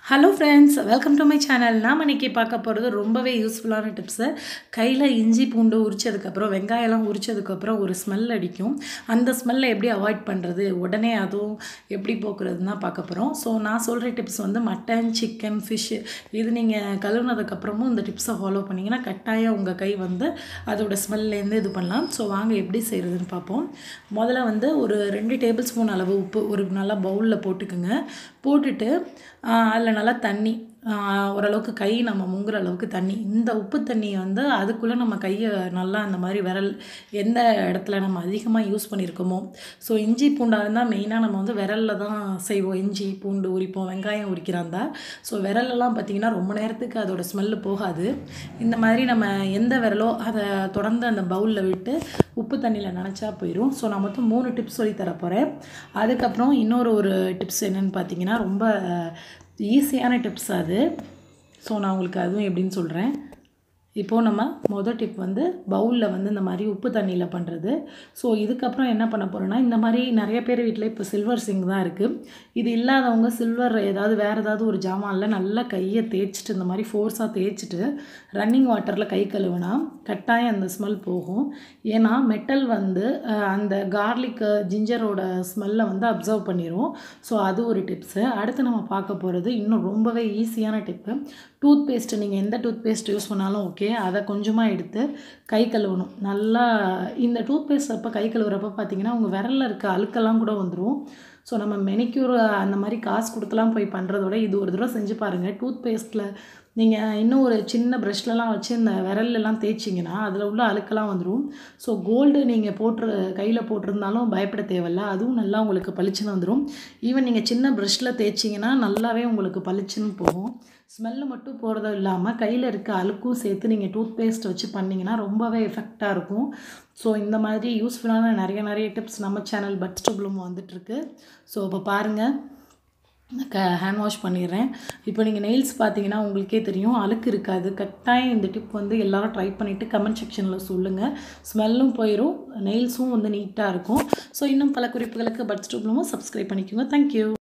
hello friends welcome to my channel நாம் இன்றைக்கி பார்க்க போகிறது ரொம்பவே யூஸ்ஃபுல்லான டிப்ஸு கையில் இஞ்சி பூண்டு உரிச்சதுக்கப்புறம் வெங்காயம்லாம் உரிச்சதுக்கப்புறம் ஒரு ஸ்மெல் அடிக்கும் அந்த ஸ்மெல்லை எப்படி அவாய்ட் பண்ணுறது உடனே அதுவும் எப்படி போக்குறதுன்னு தான் பார்க்க போகிறோம் ஸோ நான் சொல்கிற டிப்ஸ் வந்து மட்டன் சிக்கன் ஃபிஷ்ஷு இது நீங்கள் கழுவுனதுக்கப்புறமும் இந்த டிப்ஸை ஃபாலோ பண்ணிங்கன்னா கட்டாயம் உங்கள் கை வந்து அதோட ஸ்மெல்லேருந்து இது பண்ணலாம் ஸோ வாங்க எப்படி செய்கிறதுன்னு பார்ப்போம் முதல்ல வந்து ஒரு ரெண்டு டேபிள் ஸ்பூன் அளவு உப்பு ஒரு நல்லா பவுலில் போட்டுக்குங்க போட்டுட்டு அதில் நல்லா தண்ணி ஆஹ் ஓரளவுக்கு கை நம்ம முங்குற அளவுக்கு தண்ணி இந்த உப்பு தண்ணியை வந்து அதுக்குள்ளே நம்ம கையை நல்லா அந்த மாதிரி விரல் எந்த இடத்துல நம்ம அதிகமாக யூஸ் பண்ணியிருக்கோமோ ஸோ இஞ்சி பூண்டாக இருந்தால் மெயினாக நம்ம வந்து விரலில் தான் செய்வோம் இஞ்சி பூண்டு உரிப்போம் வெங்காயம் உரிக்கிறாந்தா ஸோ விரலெல்லாம் பார்த்திங்கன்னா ரொம்ப நேரத்துக்கு அதோட ஸ்மெல்லு போகாது இந்த மாதிரி நம்ம எந்த விரலோ அதை தொடர்ந்து அந்த பவுலில் விட்டு உப்பு தண்ணியில் நனைச்சா போயிடும் ஸோ நான் மொத்தம் மூணு டிப்ஸ் சொல்லி தர போகிறேன் அதுக்கப்புறம் இன்னொரு ஒரு டிப்ஸ் என்னென்னு பார்த்தீங்கன்னா ரொம்ப ஈஸியான டிப்ஸ் அது ஸோ நான் உங்களுக்கு அதுவும் எப்படின்னு சொல்கிறேன் இப்போது நம்ம மொதல் டிப் வந்து பவுலில் வந்து இந்த மாதிரி உப்பு தண்ணியில் பண்ணுறது ஸோ இதுக்கப்புறம் என்ன பண்ண போகிறோன்னா இந்த மாதிரி நிறைய பேர் வீட்டில் இப்போ சில்வர் சிங் தான் இருக்குது இது இல்லாதவங்க சில்வர் ஏதாவது வேறு ஏதாவது ஒரு ஜாமானில் நல்லா கையை தேய்ச்சிட்டு இந்த மாதிரி ஃபோர்ஸாக தேய்ச்சிட்டு ரன்னிங் வாட்டரில் கை கழுவுனா கட்டாயம் அந்த ஸ்மெல் போகும் ஏன்னா மெட்டல் வந்து அஹ், அந்த கார்லிக்கு ஜிஞ்சரோட ஸ்மெல்லை வந்து அப்சர்வ் பண்ணிடும் ஸோ அது ஒரு டிப்ஸு அடுத்து நம்ம பார்க்க போகிறது இன்னும் ரொம்பவே ஈஸியான டிப்பு டூத் பேஸ்ட்டு நீங்கள் எந்த டூத் பேஸ்ட் யூஸ் பண்ணாலும் ஓகே அதை கொஞ்சமாக எடுத்து கை கழுவணும் நல்லா இந்த டூத் பேஸ்ட் அப்போ கை கழுவுறப்ப பார்த்தீங்கன்னா உங்கள் விரலில் இருக்க அழுக்கெல்லாம் கூட வந்துடும் ஸோ நம்ம மெனிக்யூர் அந்த மாதிரி காசு கொடுத்துலாம் போய் பண்ணுறதோட இது ஒரு தடவை செஞ்சு பாருங்கள் டூத் பேஸ்ட்டில் நீங்கள் இன்னும் ஒரு சின்ன ப்ரஷ்லலாம் வச்சு இந்த விரல்லலாம் தேய்ச்சிங்கன்னா அதில் உள்ள அழுக்கெல்லாம் வந்துடும் ஸோ கோல்டு நீங்கள் போட்டு கையில் போட்டிருந்தாலும் பயப்பட தேவையில்ல அதுவும் நல்லா உங்களுக்கு பளிச்சுன்னு வந்துடும் ஈவன் நீங்கள் சின்ன ப்ரஷ்ல தேய்ச்சிங்கன்னா நல்லாவே உங்களுக்கு பளிச்சுன்னு போகும் ஸ்மெல்லு மட்டும் போகிறதும் இல்லாமல் கையில் இருக்க அழுக்கும் சேர்த்து நீங்கள் டூத் பேஸ்ட் வச்சு பண்ணிங்கன்னா ரொம்பவே எஃபெக்டாக இருக்கும் ஸோ இந்த மாதிரி யூஸ்ஃபுல்லான நிறைய நிறைய டிப்ஸ் நம்ம சேனல் பட் ஸ்டூப்லும் வந்துட்டுருக்கு ஸோ இப்போ பாருங்கள் க ஹேண்ட் வாஷ் பண்ணிடுறேன் இப்போ நீங்கள் நெயில்ஸ் பார்த்தீங்கன்னா உங்களுக்கே தெரியும் அழுக்கு இருக்காது கட்டாயம் இந்த டிப் வந்து எல்லாரும் ட்ரை பண்ணிவிட்டு கமெண்ட் செக்ஷனில் சொல்லுங்கள் ஸ்மெல்லும் போயிடும் நெயில்ஸும் வந்து நீட்டாக இருக்கும் ஸோ இன்னும் பல குறிப்புகளுக்கு பட் ஸ்டூப்லும் சப்ஸ்கிரைப் பண்ணிக்கோங்க தேங்க்யூ